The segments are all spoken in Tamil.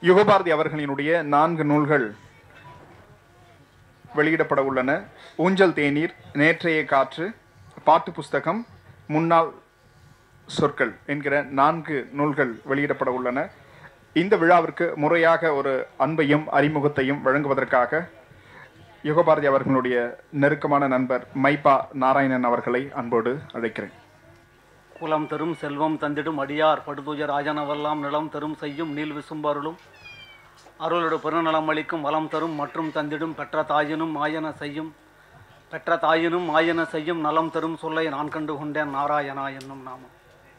யுகபாரதி அவர்களினுடைய நான்கு நூல்கள் வெளியிடப்பட உள்ளன ஊஞ்சல் தேநீர் நேற்றைய காற்று பாட்டு புஸ்தகம் முன்னாள் சொற்கள் என்கிற நான்கு நூல்கள் வெளியிடப்பட உள்ளன இந்த விழாவிற்கு முறையாக ஒரு அன்பையும் அறிமுகத்தையும் வழங்குவதற்காக யுகபாரதி அவர்களுடைய நெருக்கமான நண்பர் மைப்பா நாராயணன் அவர்களை அன்போடு அழைக்கிறேன் குலம் தரும் செல்வம் தந்திடும் அடியார் படுதுயர் ராஜனவெல்லாம் நிலம் தரும் செய்யும் நீல் விசும்பருளும் அருளோடு பெருநலம் அளிக்கும் வளம் தரும் மற்றும் தந்திடும் பெற்ற தாயினும் ஆயன செய்யும் பெற்ற தாயினும் ஆயன செய்யும் நலம் தரும் சொல்லை நான் கண்டு கொண்டேன் நாராயணா என்னும் நாமம்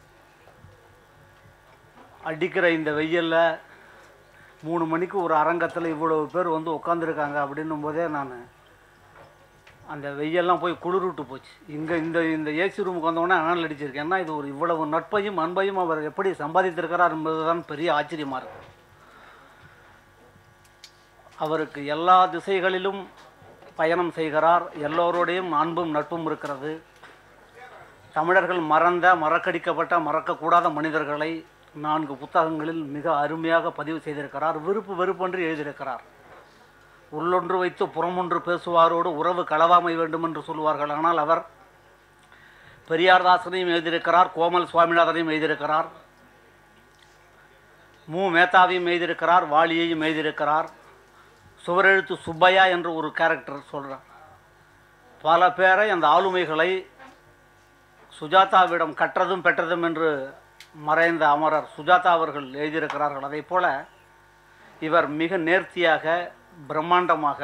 அடிக்கிற இந்த வெயில்ல மூணு மணிக்கு ஒரு அரங்கத்தில் இவ்வளவு பேர் வந்து உட்காந்துருக்காங்க அப்படின்னும் போதே நான் அந்த வெய்யெல்லாம் போய் குளிர் விட்டு போச்சு இங்கே இந்த இந்த ஏசி ரூமுக்கு வந்தோடனே அனல் அடிச்சிருக்கேன் ஏன்னா இது ஒரு இவ்வளவு நட்பையும் அன்பையும் அவர் எப்படி சம்பாதித்திருக்கிறார் என்பதுதான் பெரிய ஆச்சரியமாக இருக்கு அவருக்கு எல்லா திசைகளிலும் பயணம் செய்கிறார் எல்லோரோடையும் அன்பும் நட்பும் இருக்கிறது தமிழர்கள் மறந்த மறக்கடிக்கப்பட்ட மறக்கக்கூடாத மனிதர்களை நான்கு புத்தகங்களில் மிக அருமையாக பதிவு செய்திருக்கிறார் விருப்பு வெறுப்பன்று எழுதியிருக்கிறார் உள்ளொன்று வைத்து புறமொன்று பேசுவாரோடு உறவு களவாமை வேண்டும் என்று சொல்வார்கள் ஆனால் அவர் பெரியார்தாசனையும் எழுதியிருக்கிறார் கோமல் சுவாமிநாதனையும் எழுதியிருக்கிறார் மு மேத்தாவையும் எழுதியிருக்கிறார் வாலியையும் எழுதியிருக்கிறார் சுவரெழுத்து சுப்பையா என்று ஒரு கேரக்டர் சொல்கிறார் பல பேரை அந்த ஆளுமைகளை சுஜாதாவிடம் கற்றதும் பெற்றதும் என்று மறைந்த அமரர் சுஜாதா அவர்கள் எழுதியிருக்கிறார்கள் அதே போல இவர் மிக நேர்த்தியாக பிரம்மாண்டமாக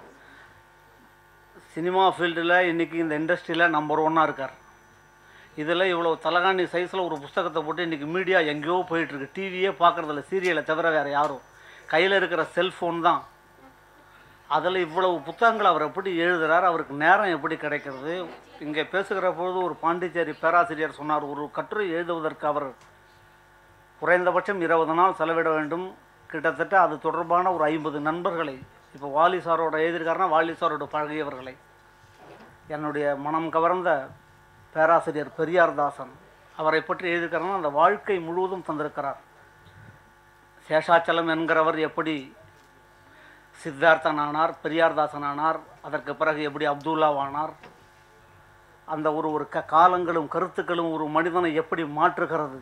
சினிமா ஃபீல்டில் இன்றைக்கி இந்த இண்டஸ்ட்ரியில் நம்பர் ஒன்னாக இருக்கார் இதில் இவ்வளோ தலகாணி சைஸில் ஒரு புஸ்தகத்தை போட்டு இன்றைக்கி மீடியா எங்கேயோ போயிட்டுருக்கு டிவியே பார்க்குறதில்ல சீரியலை தவிர வேறு யாரும் கையில் இருக்கிற செல்ஃபோன் தான் அதில் இவ்வளவு புத்தகங்கள் அவர் எப்படி எழுதுகிறார் அவருக்கு நேரம் எப்படி கிடைக்கிறது இங்கே பேசுகிற பொழுது ஒரு பாண்டிச்சேரி பேராசிரியர் சொன்னார் ஒரு கட்டுரை எழுதுவதற்கு அவர் குறைந்தபட்சம் இருபது நாள் செலவிட வேண்டும் கிட்டத்தட்ட அது தொடர்பான ஒரு ஐம்பது நண்பர்களை இப்போ வாலி சாரோட எழுதியிருக்காருன்னா வாலி சாரோட பழகியவர்களை என்னுடைய மனம் கவர்ந்த பேராசிரியர் பெரியார் தாசன் அவரை பற்றி எழுதியிருக்காருன்னா அந்த வாழ்க்கை முழுவதும் தந்திருக்கிறார் சேஷாச்சலம் என்கிறவர் எப்படி சித்தார்த்தன் ஆனார் பெரியார்தாசன் ஆனார் அதற்கு பிறகு எப்படி அப்துல்லாவானார் அந்த ஒரு ஒரு க காலங்களும் கருத்துக்களும் ஒரு மனிதனை எப்படி மாற்றுகிறது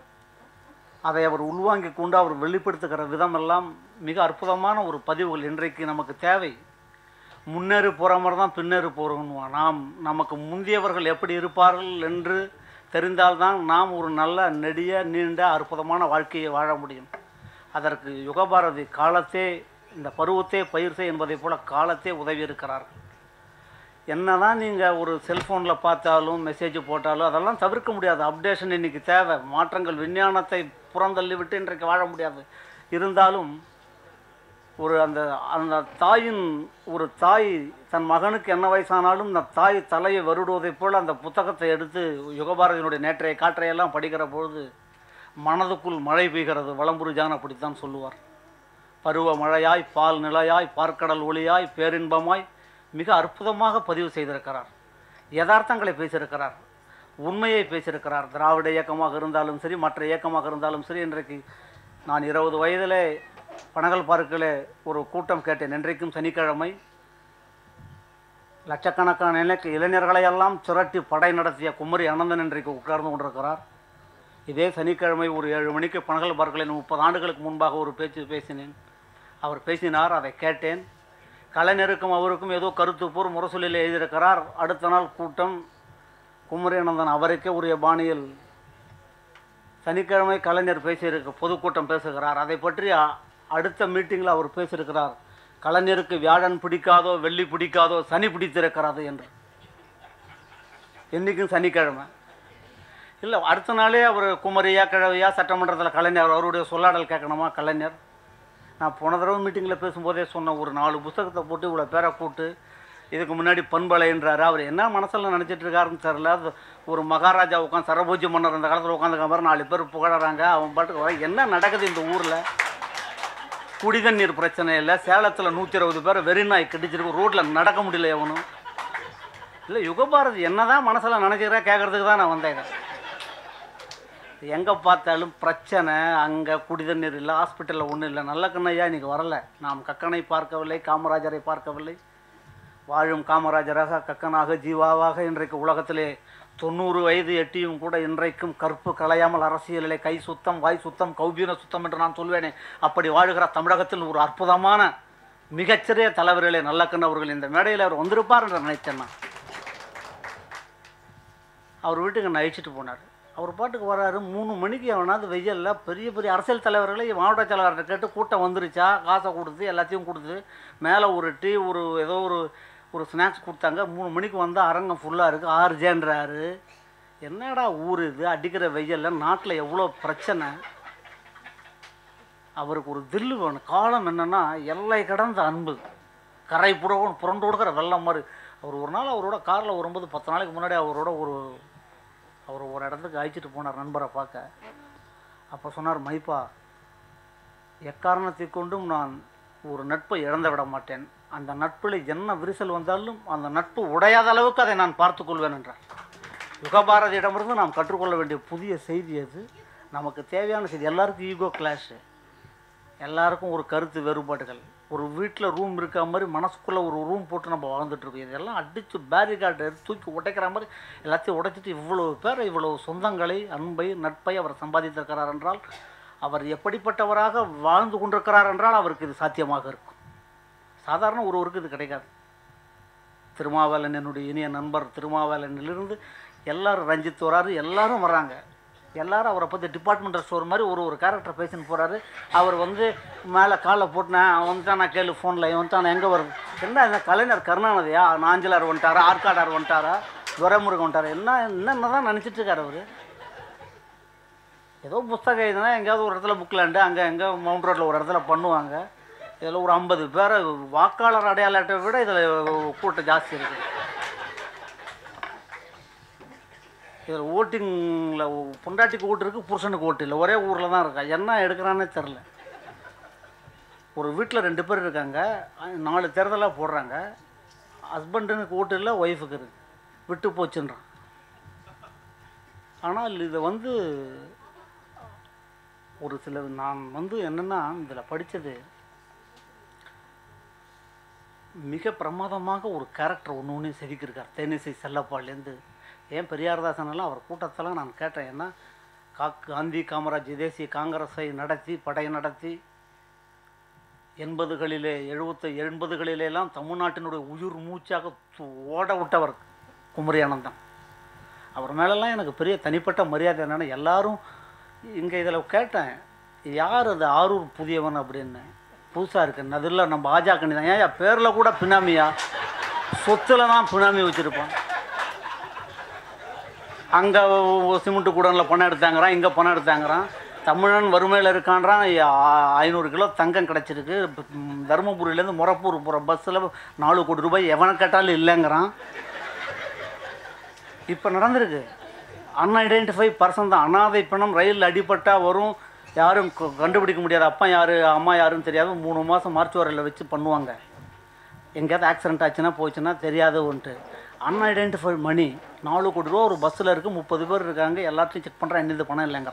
அதை அவர் உள்வாங்கிக் கொண்டு அவர் வெளிப்படுத்துகிற விதமெல்லாம் மிக அற்புதமான ஒரு பதிவுகள் இன்றைக்கு நமக்கு தேவை முன்னேறி போகிற மாதிரி தான் பின்னேறி போகிறோம் நாம் நமக்கு முந்தியவர்கள் எப்படி இருப்பார்கள் என்று தெரிந்தால்தான் நாம் ஒரு நல்ல நெடிய நீண்ட அற்புதமான வாழ்க்கையை வாழ முடியும் அதற்கு யுகபாரதி காலத்தே இந்த பருவத்தே பயிர் செய் என்பதைப் போல காலத்தே உதவி இருக்கிறார்கள் என்னதான் நீங்கள் ஒரு செல்ஃபோனில் பார்த்தாலும் மெசேஜ் போட்டாலும் அதெல்லாம் தவிர்க்க முடியாது அப்டேஷன் இன்றைக்கி தேவை மாற்றங்கள் விஞ்ஞானத்தை புறந்தள்ளி விட்டு இன்றைக்கு வாழ முடியாது இருந்தாலும் ஒரு அந்த அந்த தாயின் ஒரு தாய் தன் மகனுக்கு என்ன வயசானாலும் அந்த தாய் தலையை வருடுவதைப் போல் அந்த புத்தகத்தை எடுத்து யுகபாரதியினுடைய நேற்றைய காற்றையெல்லாம் படிக்கிற பொழுது மனதுக்குள் மழை பெய்கிறது வளம்புரி ஜான் அப்படித்தான் சொல்லுவார் பருவ மழையாய் பால் நிலையாய் பார்க்கடல் ஒளியாய் பேரின்பமாய் மிக அற்புதமாக பதிவு செய்திருக்கிறார் யதார்த்தங்களை பேசியிருக்கிறார் உண்மையை பேசியிருக்கிறார் திராவிட இயக்கமாக இருந்தாலும் சரி மற்ற இயக்கமாக இருந்தாலும் சரி இன்றைக்கு நான் இருபது வயதிலே பனகல் பார்க்கில் ஒரு கூட்டம் கேட்டேன் இன்றைக்கும் சனிக்கிழமை லட்சக்கணக்கான இளைஞ இளைஞர்களையெல்லாம் திரட்டி படை நடத்திய குமரி அனந்தன் இன்றைக்கு உட்கார்ந்து கொண்டிருக்கிறார் இதே சனிக்கிழமை ஒரு ஏழு மணிக்கு பனகல் பார்க்கலில் முப்பது ஆண்டுகளுக்கு முன்பாக ஒரு பேச்சு பேசினேன் அவர் பேசினார் அதை கேட்டேன் கலைஞருக்கும் அவருக்கும் ஏதோ கருத்துப்போர் முரசொலியில் எழுதியிருக்கிறார் அடுத்த நாள் கூட்டம் குமரி அனந்தன் அவருக்கே உரிய பாணியில் சனிக்கிழமை கலைஞர் பேசியிருக்க பொதுக்கூட்டம் பேசுகிறார் அதை பற்றி அ- அடுத்த மீட்டிங்கில் அவர் பேசியிருக்கிறார் கலைஞருக்கு வியாழன் பிடிக்காதோ வெள்ளி பிடிக்காதோ சனி பிடித்திருக்கிறது என்று என்றைக்கும் சனிக்கிழமை இல்லை அடுத்த நாளே அவர் குமரியா கிழவியா சட்டமன்றத்தில் கலைஞர் அவருடைய சொல்லாடல் கேட்கணுமா கலைஞர் நான் போன தடவை மீட்டிங்கில் பேசும்போதே சொன்ன ஒரு நாலு புத்தகத்தை போட்டு இவ்வளோ பேரை கூட்டு இதுக்கு முன்னாடி பண்பலைன்றாரு அவர் என்ன மனசில் நினச்சிட்டு இருக்காருன்னு தெரியல அது ஒரு மகாராஜா உட்காந்து சரபோஜி மன்னர் அந்த காலத்தில் உட்காந்துக்க மாதிரி நாலு பேர் புகழறாங்க அவன் பாட்டுக்கு வர என்ன நடக்குது இந்த ஊரில் குடிதண்ணீர் பிரச்சனை இல்லை சேலத்தில் நூற்றி இருபது பேர் வெறி நாய் கடிச்சிருக்கு ரோட்டில் நடக்க முடியல எவனும் இல்லை யுகபாரதி என்னதான் மனசில் நினச்சிக்கிறா கேட்கறதுக்கு தான் நான் வந்தேன் எங்கே பார்த்தாலும் பிரச்சனை அங்கே குடிதண்ணீர் இல்லை ஹாஸ்பிட்டலில் ஒன்றும் இல்லை நல்ல கண்ணையா இன்னைக்கு வரல நாம் கக்கனை பார்க்கவில்லை காமராஜரை பார்க்கவில்லை வாழும் காமராஜராக கக்கனாக ஜீவாவாக இன்றைக்கு உலகத்திலே தொண்ணூறு வயது எட்டியும் கூட இன்றைக்கும் கற்பு கலையாமல் அரசியலிலே கை சுத்தம் வாய் சுத்தம் கௌபீன சுத்தம் என்று நான் சொல்வேனே அப்படி வாழுகிற தமிழகத்தில் ஒரு அற்புதமான மிகச்சிறிய தலைவர்களே நல்லக்கண்ண அவர்கள் இந்த மேடையில் அவர் வந்திருப்பார் என்று நினைத்தேன் நான் அவர் வீட்டுக்கு என்னை அழைச்சிட்டு போனார் அவர் பாட்டுக்கு வராரு மூணு மணிக்கு அவனாவது வெயில்ல பெரிய பெரிய அரசியல் தலைவர்களை மாவட்ட செயலாளர்கிட்ட கேட்டு கூட்டம் வந்துருச்சா காசை கொடுத்து எல்லாத்தையும் கொடுத்து மேலே ஒரு டீ ஒரு ஏதோ ஒரு ஒரு ஸ்நாக்ஸ் கொடுத்தாங்க மூணு மணிக்கு வந்தால் அரங்கம் ஃபுல்லாக இருக்குது ஆர்ஜேன்றாரு என்னடா ஊர் இது அடிக்கிற வெயில்ல நாட்டில் எவ்வளோ பிரச்சனை அவருக்கு ஒரு தில்லு வேணும் காலம் என்னன்னா எல்லை கடந்த அன்பு கரை புறவும் புரண்டு கொடுக்குற வெள்ளம் மாதிரி அவர் ஒரு நாள் அவரோட காரில் வரும்போது பத்து நாளைக்கு முன்னாடி அவரோட ஒரு அவர் ஒரு இடத்துக்கு அழைச்சிட்டு போனார் நண்பரை பார்க்க அப்போ சொன்னார் மைப்பா எக்காரணத்தை கொண்டும் நான் ஒரு நட்பை இழந்து விட மாட்டேன் அந்த நட்பில் என்ன விரிசல் வந்தாலும் அந்த நட்பு உடையாத அளவுக்கு அதை நான் பார்த்துக்கொள்வேன் என்றார் யுகபாரதியிடமிருந்து நாம் கற்றுக்கொள்ள வேண்டிய புதிய செய்தி அது நமக்கு தேவையான செய்தி எல்லாருக்கும் ஈகோ கிளாஷு எல்லாருக்கும் ஒரு கருத்து வேறுபாடுகள் ஒரு வீட்டில் ரூம் இருக்க மாதிரி மனசுக்குள்ளே ஒரு ரூம் போட்டு நம்ம வாழ்ந்துட்டு இருக்கோம் இதெல்லாம் அடித்து பேரிகார்டு எடுத்து தூக்கி உடைக்கிற மாதிரி எல்லாத்தையும் உடைச்சிட்டு இவ்வளவு பேர் இவ்வளவு சொந்தங்களை அன்பை நட்பை அவர் சம்பாதித்திருக்கிறார் என்றால் அவர் எப்படிப்பட்டவராக வாழ்ந்து கொண்டிருக்கிறார் என்றால் அவருக்கு இது சாத்தியமாக இருக்கும் சாதாரண ஒருவருக்கு இது கிடைக்காது திருமாவேலன் என்னுடைய இனிய நண்பர் திருமாவேலனிலிருந்து எல்லாரும் ரஞ்சித் வராரு எல்லாரும் வராங்க எல்லாரும் அவரை பற்றி டிபார்ட்மெண்டல் ஸ்டோர் மாதிரி ஒரு ஒரு கேரக்டர் பேசின்னு போகிறாரு அவர் வந்து மேலே காலை போட்டுனேன் அவன் வந்துட்டான் நான் கேளு ஃபோனில் இவன் வந்துட்டான் எங்கே வரும் என்ன இந்த கலைஞர் கருணாநிதியா நாஞ்சிலார் வந்துட்டாரா ஆற்காடார் வந்துட்டாரா துரைமுருகன் வந்துட்டாரா என்ன என்னென்ன தான் நினச்சிட்டு இருக்காரு அவர் ஏதோ புஸ்தகம் எழுதுனா எங்கேயாவது ஒரு இடத்துல புக்லாண்டு அங்கே எங்கே மவுண்ட் ரோட்டில் ஒரு இடத்துல பண்ணுவாங்க இதில் ஒரு ஐம்பது பேரை வாக்காளர் அடையாள அட்டை விட இதில் கூட்டம் ஜாஸ்தி இருக்குது இதில் ஓட்டிங்கில் பொண்டாட்டிக்கு ஓட்டு இருக்குது புருஷனுக்கு ஓட்டு இல்லை ஒரே ஊரில் தான் இருக்கா என்ன எடுக்கிறானே தெரில ஒரு வீட்டில் ரெண்டு பேர் இருக்காங்க அஹ் நாலு தேர்தலாக போடுறாங்க ஹஸ்பண்டுக்கு ஓட்டு இல்லை ஒய்ஃபுக்கு இருக்கு விட்டு போச்சுன்றான் ஆனால் இதை வந்து ஒரு சில நான் வந்து என்னென்னா இதில் படித்தது மிக பிரமாதமாக ஒரு கேரக்டர் ஒன்று ஒன்று செதுக்கியிருக்கார் தேனிசை செல்லப்பாலேருந்து ஏன் பெரியார்தாசனெல்லாம் அவர் கூட்டத்தெல்லாம் நான் கேட்டேன் ஏன்னா கா காந்தி காமராஜ் தேசிய காங்கிரஸை நடத்தி படை நடத்தி எண்பதுகளிலே எழுபத்து எண்பதுகளிலெல்லாம் தமிழ்நாட்டினுடைய உயிர் மூச்சாக து- ஓட விட்டவர் குமரி ஆனந்தன் அவர் மேலெல்லாம் எனக்கு பெரிய தனிப்பட்ட மரியாதை என்னென்னா எல்லாரும் இங்கே இதில் கேட்டேன் யார் அது ஆரூர் புதியவன் அப்படின்னு புதுசாக இருக்கு அது இல்லை நம்ம பாஜக தான் ஏன் பேரில் கூட பினாமியா சொத்துல தான் பினாமி வச்சுருப்பான் அங்கே சிமெண்ட் கூடனில் பணம் எடுத்தாங்கிறான் இங்கே பணம் எடுத்தாங்கிறான் தமிழன் வறுமையில் இருக்கான்றான் ஐ- ஐநூறு கிலோ தங்கம் கிடச்சிருக்கு ம், தருமபுரியிலேருந்து முறப்பூர் போகிற பஸ்ஸில் நாலு கோடி ரூபாய் எவனை கேட்டாலும் இல்லைங்கிறான் இப்போ நடந்திருக்கு அன்ஐடென்டிஃபை பர்சன் தான் அனாதை பிணம் ரயிலில் அடிபட்டா வரும் யாரும் கு- கண்டுபிடிக்க முடியாது அப்பா யார் அம்மா யாருன்னு தெரியாது மூணு மாதம் மார்ச்சுவரியில் வச்சு பண்ணுவாங்க எங்கேயாவது ஆக்சிடென்ட் ஆச்சுன்னா போச்சுன்னா தெரியாது ஒன்ட்டு அன்ஐடென்டிஃபை மணி நாலு கோடி ரூபா ஒரு பஸ்ஸில் இருக்குது முப்பது பேர் இருக்காங்க எல்லாத்தையும் செக் பண்ணுறேன் என்னது பணம் இல்லைங்கிற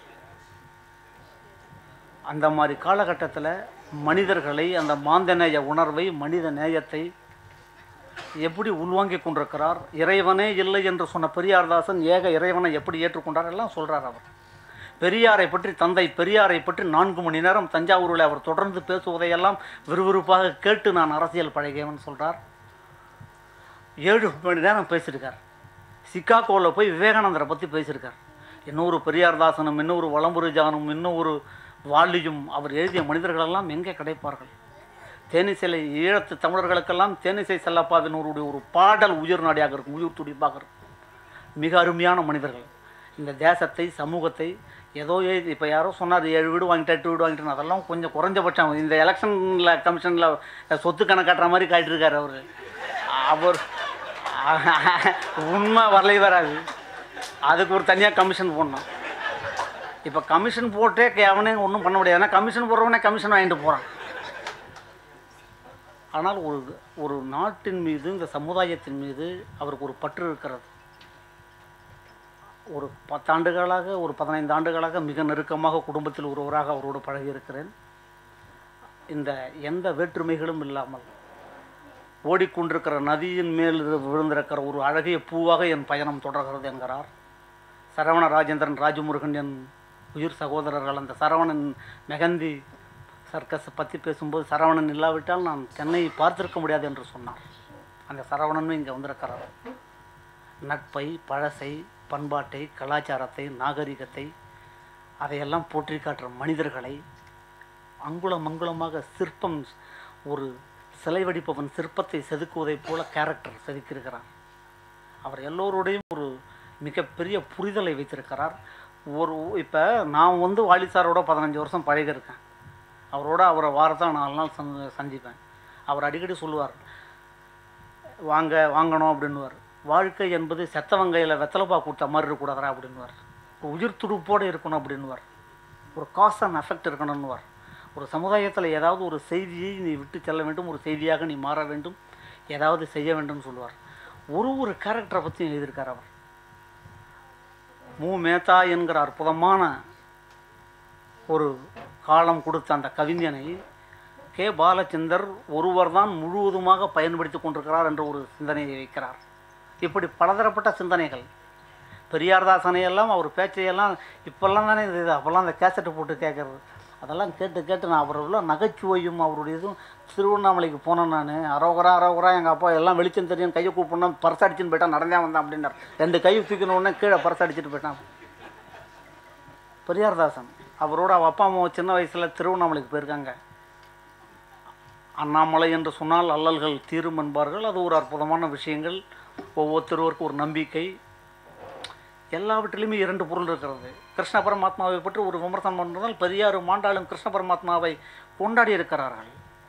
அந்த மாதிரி காலகட்டத்தில் மனிதர்களை அந்த மாந்தநேய உணர்வை மனித நேயத்தை எப்படி உள்வாங்கிக் கொண்டிருக்கிறார் இறைவனே இல்லை என்று சொன்ன பெரியார்தாசன் ஏக இறைவனை எப்படி ஏற்றுக்கொண்டார் எல்லாம் சொல்றார் அவர் பெரியாரை பற்றி தந்தை பெரியாரை பற்றி நான்கு மணி நேரம் தஞ்சாவூரில் அவர் தொடர்ந்து பேசுவதையெல்லாம் விறுவிறுப்பாக கேட்டு நான் அரசியல் பழகியவன் சொல்றார் ஏழு மணி நேரம் பேசியிருக்கார் சிக்காகோவில் போய் விவேகானந்தரை பற்றி பேசியிருக்கார் இன்னொரு பெரியார்தாசனும் இன்னொரு வளம்புரி ஜானும் இன்னொரு வாலியும் அவர் எழுதிய மனிதர்களெல்லாம் எங்கே கிடைப்பார்கள் தேனிசையில் ஈழத்து தமிழர்களுக்கெல்லாம் தேனிசை செல்லப்பாவினருடைய ஒரு பாடல் உயிர் நாடியாக இருக்கும் உயிர் துடிப்பாக இருக்கும் மிக அருமையான மனிதர்கள் இந்த தேசத்தை சமூகத்தை ஏதோ எழுதி இப்போ யாரோ சொன்னார் ஏழு வீடு வாங்கிட்டு எட்டு வீடு வாங்கிட்டு அதெல்லாம் கொஞ்சம் குறைஞ்சபட்சம் இந்த எலெக்ஷனில் கமிஷனில் சொத்து கணக்காட்டுற மாதிரி காட்டியிருக்காரு அவர் அவர் உண்மை வரலை வராது அதுக்கு ஒரு தனியாக கமிஷன் போடணும் இப்போ கமிஷன் போட்டே அவனே ஒன்றும் பண்ண முடியாது ஏன்னா கமிஷன் போடுறவனே கமிஷன் வாங்கிட்டு போகிறான் ஆனால் ஒரு ஒரு நாட்டின் மீது இந்த சமுதாயத்தின் மீது அவருக்கு ஒரு பற்று இருக்கிறது ஒரு பத்தாண்டுகளாக ஒரு பதினைந்து ஆண்டுகளாக மிக நெருக்கமாக குடும்பத்தில் ஒருவராக அவரோடு பழகியிருக்கிறேன் இந்த எந்த வேற்றுமைகளும் இல்லாமல் ஓடிக்கொண்டிருக்கிற நதியின் மேல் இரு- விழுந்திருக்கிற ஒரு அழகிய பூவாக என் பயணம் தொடர்கிறது என்கிறார் சரவண ராஜேந்திரன் ராஜமுருகன் என் உயிர் சகோதரர்கள் அந்த சரவணன் மெகந்தி சர்க்கஸ் பற்றி பேசும்போது சரவணன் இல்லாவிட்டால் நான் சென்னையை பார்த்திருக்க முடியாது என்று சொன்னார் அந்த சரவணனும் இங்கே வந்திருக்கிறார் நட்பை பழசை பண்பாட்டை கலாச்சாரத்தை நாகரிகத்தை அதையெல்லாம் போற்றி காட்டுற மனிதர்களை அங்குலம் அங்குலமாக சிற்பம் ஒரு சிலை வடிப்பவன் சிற்பத்தை செதுக்குவதைப் போல கேரக்டர் செதுக்கியிருக்கிறார் அவர் எல்லோரோடையும் ஒரு மிகப்பெரிய புரிதலை வைத்திருக்கிறார் ஒரு இப்போ நான் வந்து வாலிசாரோட பதினஞ்சு வருஷம் பழகியிருக்கேன் அவரோட அவரை வாரத்தான் நாலு நாள் சந்தி சந்திப்பேன் அவர் அடிக்கடி சொல்லுவார் வாங்க வாங்கணும் அப்படின்னுவார் வாழ்க்கை என்பது செத்தவங்கையில் வெத்தலைப்பா கூட்ட மாதிரி இருக்கக்கூடாதா அப்படின்னுவார் ஒரு உயிர் துடுப்போடு இருக்கணும் அப்படின்னுவார் ஒரு காஸ் அண்ட் எஃபெக்ட் இருக்கணும்னுவார் ஒரு சமுதாயத்தில் ஏதாவது ஒரு செய்தியை நீ விட்டு செல்ல வேண்டும் ஒரு செய்தியாக நீ மாற வேண்டும் ஏதாவது செய்ய வேண்டும்னு சொல்லுவார் ஒரு ஒரு கேரக்டரை பற்றியும் எழுதியிருக்கார் அவர் மு மேத்தா என்கிற அற்புதமான ஒரு காலம் கொடுத்த அந்த கவிஞனை கே பாலச்சந்தர் ஒருவர் தான் முழுவதுமாக பயன்படுத்தி கொண்டிருக்கிறார் என்ற ஒரு சிந்தனையை வைக்கிறார் இப்படி பலதரப்பட்ட சிந்தனைகள் பெரியார்தாசனை எல்லாம் அவர் பேச்சையெல்லாம் இப்போல்லாம் தானே இது இது அப்போல்லாம் அந்த கேசட்டை போட்டு கேட்குறது அதெல்லாம் கேட்டு கேட்டு நான் அவர் உள்ள நகைச்சுவையும் அவருடைய இதுவும் திருவண்ணாமலைக்கு போனேன் நான் அரோகரா அரோகரா எங்கள் அப்பா எல்லாம் வெளிச்சம் தெரியும் கையை கூப்பிடணும் பர்ஸ் அடிச்சுன்னு போயிட்டான் நடந்தே வந்தான் அப்படின்னார் ரெண்டு கை தூக்கின உடனே கீழே பர்ஸ் அடிச்சுட்டு போயிட்டான் பெரியார்தாசன் அவரோட அவ அப்பா அம்மா சின்ன வயசில் திருவண்ணாமலைக்கு போயிருக்காங்க அண்ணாமலை என்று சொன்னால் அல்லல்கள் தீரும் என்பார்கள் அது ஒரு அற்புதமான விஷயங்கள் ஒவ்வொருத்தருவருக்கும் ஒரு நம்பிக்கை எல்லாவற்றிலுமே இரண்டு பொருள் இருக்கிறது கிருஷ்ண பரமாத்மாவை பற்றி ஒரு விமர்சனம் பண்ணுறதால் பெரியார் மாண்டாளும் கிருஷ்ண பரமாத்மாவை கொண்டாடி இருக்கிறார்கள்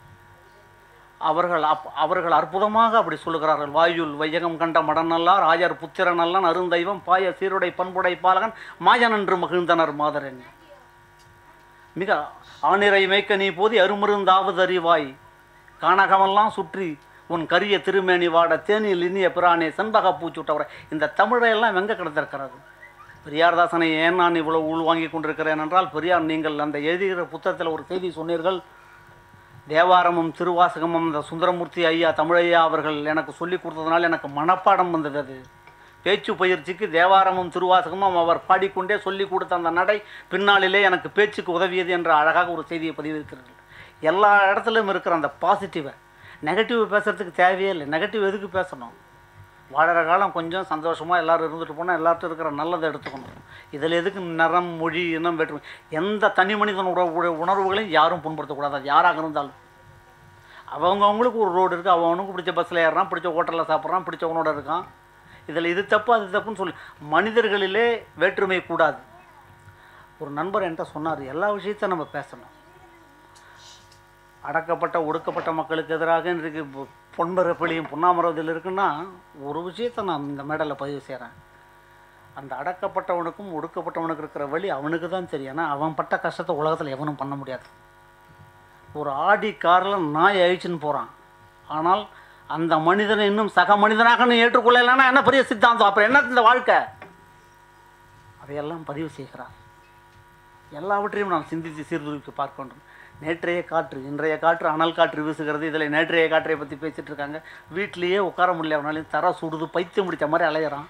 அவர்கள் அப் அவர்கள் அற்புதமாக அப்படி சொல்லுகிறார்கள் வாயுல் வையகம் கண்ட மடநல்லார் ஆயர் புத்திரனல்லான் அருந்தெய்வம் பாய சீருடை பண்புடை பாலகன் மாயன் என்று மகிழ்ந்தனர் மாதரன் மிக ஆணிரை மேய்க்க நீ போதி அருமருந்தாவது அறிவாய் கானகமெல்லாம் சுற்றி உன் கரிய திருமேனி வாட தேனில் இனிய பிரானே செண்பக பூச்சுட்டவரை இந்த தமிழை எல்லாம் வெங்க கிடந்திருக்கிறது பெரியார்தாசனை ஏன் நான் இவ்வளவு உள்வாங்கி கொண்டிருக்கிறேன் என்றால் பெரியார் நீங்கள் அந்த எழுதுகிற புத்தகத்தில் ஒரு செய்தி சொன்னீர்கள் தேவாரமும் திருவாசகமும் இந்த சுந்தரமூர்த்தி ஐயா தமிழையா அவர்கள் எனக்கு சொல்லி கொடுத்ததுனால எனக்கு மனப்பாடம் வந்தது அது பேச்சு பயிற்சிக்கு தேவாரமும் திருவாசகமும் அவர் பாடிக்கொண்டே சொல்லி கொடுத்த அந்த நடை பின்னாளிலே எனக்கு பேச்சுக்கு உதவியது என்ற அழகாக ஒரு செய்தியை பதிவிருக்கிறார்கள் எல்லா இடத்துலையும் இருக்கிற அந்த பாசிட்டிவை நெகட்டிவ் பேசுறதுக்கு தேவையே இல்லை நெகட்டிவ் எதுக்கு பேசணும் வாழற காலம் கொஞ்சம் சந்தோஷமாக எல்லாரும் இருந்துட்டு போனால் எல்லார்ட்டும் இருக்கிற நல்லதை எடுத்துக்கணும் இதில் எதுக்கு நிறம் மொழி இனம் வேற்றுமை எந்த தனி மனிதன் உறவு உணர்வுகளையும் யாரும் புண்படுத்தக்கூடாது அது யாராக இருந்தாலும் அவங்கவுங்களுக்கு ஒரு ரோடு இருக்குது அவனுக்கு பிடிச்ச பஸ்ஸில் ஏறுறான் பிடிச்ச ஹோட்டலில் சாப்பிட்றான் பிடிச்ச உணவோட இருக்கான் இதில் இது தப்பு அது தப்புன்னு சொல்லி மனிதர்களிலே வேற்றுமை கூடாது ஒரு நண்பர் என்கிட்ட சொன்னார் எல்லா விஷயத்தையும் நம்ம பேசணும் அடக்கப்பட்ட ஒடுக்கப்பட்ட மக்களுக்கு எதிராக இன்றைக்கு பொ- பொன்பரப்பிலையும் பொன்னாமரத்தில் இருக்குன்னா ஒரு விஷயத்தை நான் இந்த மேடையில் பதிவு செய்கிறேன் அந்த அடக்கப்பட்டவனுக்கும் ஒடுக்கப்பட்டவனுக்கு இருக்கிற வழி அவனுக்கு தான் தெரியும் ஏன்னா அவன் பட்ட கஷ்டத்தை உலகத்தில் எவனும் பண்ண முடியாது ஒரு ஆடி காரில் நாய் அழிச்சுன்னு போகிறான் ஆனால் அந்த மனிதனை இன்னும் சக மனிதனாக நீ ஏற்றுக்கொள்ளலைன்னா என்ன பெரிய சித்தாந்தம் அப்புறம் என்ன இந்த வாழ்க்கை அதையெல்லாம் பதிவு செய்கிறார் எல்லாவற்றையும் நாம் சிந்தித்து சீர்தூக்கி பார்க்க வேண்டும் நேற்றைய காற்று இன்றைய காற்று அனல் காற்று வீசுகிறது இதில் நேற்றைய காற்றை பற்றி பேசிட்டு இருக்காங்க வீட்டிலேயே உட்கார முடியல அவனாலையும் தர சுடுது பைத்தியம் முடிச்ச மாதிரி அலையிறான்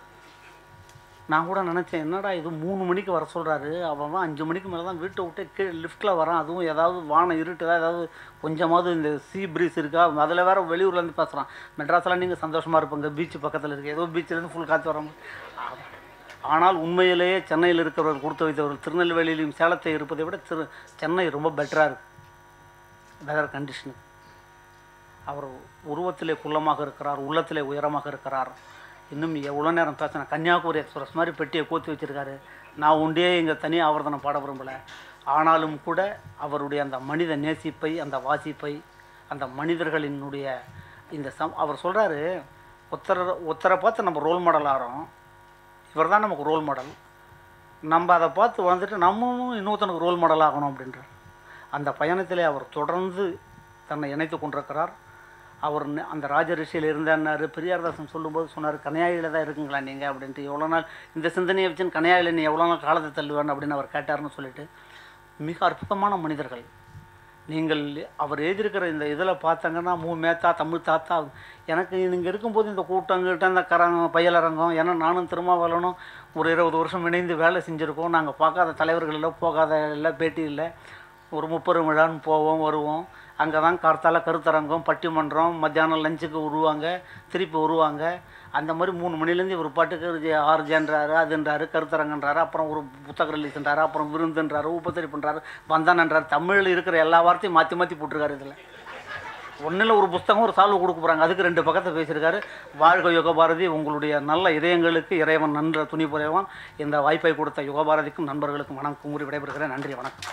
நான் கூட நினச்சேன் என்னடா இது மூணு மணிக்கு வர சொல்கிறாரு அவன் அஞ்சு மணிக்கு மேலே தான் வீட்டை விட்டு கீழே லிஃப்ட்டில் வரான் அதுவும் ஏதாவது வானம் இருட்டுதா ஏதாவது கொஞ்சமாவது இந்த சீ ப்ரீஸ் இருக்கா அதில் வேறு வெளியூர்லேருந்து பேசுகிறான் மெட்ராஸில் நீங்கள் சந்தோஷமாக இருப்பீங்க பீச் பக்கத்தில் இருக்குது ஏதோ பீச்சிலேருந்து ஃபுல் காற்று வர மாதிரி ஆனால் உண்மையிலேயே சென்னையில் இருக்கிறவர்கள் கொடுத்து வைத்தவர்கள் திருநெல்வேலியிலும் சேலத்தை இருப்பதை விட திரு சென்னை ரொம்ப பெட்டராக இருக்குது வெதர் கண்டிஷனு அவர் உருவத்திலே குள்ளமாக இருக்கிறார் உள்ளத்திலே உயரமாக இருக்கிறார் இன்னும் எவ்வளோ நேரம் பேசினேன் கன்னியாகுமரி எக்ஸ்பிரஸ் மாதிரி பெட்டியை கோத்தி வச்சிருக்காரு நான் உண்டே இங்கே தனி ஆவர்த்தனம் பாட விரும்பலை ஆனாலும் கூட அவருடைய அந்த மனித நேசிப்பை அந்த வாசிப்பை அந்த மனிதர்களினுடைய இந்த சம் அவர் சொல்கிறாரு ஒத்தரை ஒத்தரை பார்த்து நம்ம ரோல் மாடல் ஆகிறோம் இவர் தான் நமக்கு ரோல் மாடல் நம்ம அதை பார்த்து வந்துட்டு நம்மளும் இன்னொருத்தனுக்கு ரோல் மாடல் ஆகணும் அப்படின்றார் அந்த பயணத்திலே அவர் தொடர்ந்து தன்னை இணைத்து கொண்டிருக்கிறார் அவர் ந- அந்த ராஜரிஷியில் இருந்தாரு பெரியார்தாசன் சொல்லும்போது சொன்னார் கன்னியாயில தான் இருக்குங்களா நீங்கள் அப்படின்ட்டு எவ்வளோ நாள் இந்த சிந்தனையை வச்சு கன்னியாயில நீ எவ்வளோ நாள் காலத்தை தள்ளுவேன் அப்படின்னு அவர் கேட்டார்னு சொல்லிட்டு மிக அற்புதமான மனிதர்கள் நீங்கள் அவர் எழுதியிருக்கிற இந்த இதில் பார்த்தாங்கன்னா மூ மேத்தா தமிழ் தாத்தா எனக்கு நீங்கள் இருக்கும்போது இந்த கூட்டங்கிட்ட இந்த கரங்கம் பயிலரங்கம் ஏன்னா நானும் திருமாவளவனும் ஒரு இருபது வருஷம் இணைந்து வேலை செஞ்சுருக்கோம் நாங்கள் பார்க்காத தலைவர்கள் இல்லை போகாத இல்லை பேட்டி இல்லை ஒரு முப்பெரும் விழான்னு போவோம் வருவோம் அங்கே தான் கார்த்தால கருத்தரங்கம் பட்டிமன்றம் மத்தியானம் லஞ்சுக்கு வருவாங்க திருப்பி வருவாங்க அந்த மாதிரி மூணு மணிலேருந்து ஒரு பாட்டுக்கு ஆர்ஜன்றாரு அதுன்றாரு கருத்தரங்கன்றாரு அப்புறம் ஒரு புத்தக ரிலீஸ்ன்றாரு அப்புறம் விருந்துன்றாரு உபசரிப்புன்றாரு வந்தானன்றாரு தமிழில் இருக்கிற எல்லா வார்த்தையும் மாற்றி மாற்றி போட்டிருக்காரு இதில் ஒன்றில் ஒரு புஸ்தகம் ஒரு சால்வு கொடுக்க போகிறாங்க அதுக்கு ரெண்டு பக்கத்தை பேசியிருக்காரு வாழ்க யுகபாரதி உங்களுடைய நல்ல இதயங்களுக்கு இறைவன் நன்ற துணி புரைவான் இந்த வாய்ப்பை கொடுத்த யுகபாரதிக்கும் நண்பர்களுக்கும் வணக்கம் கூறி விடைபெறுகிறேன் நன்றி வணக்கம்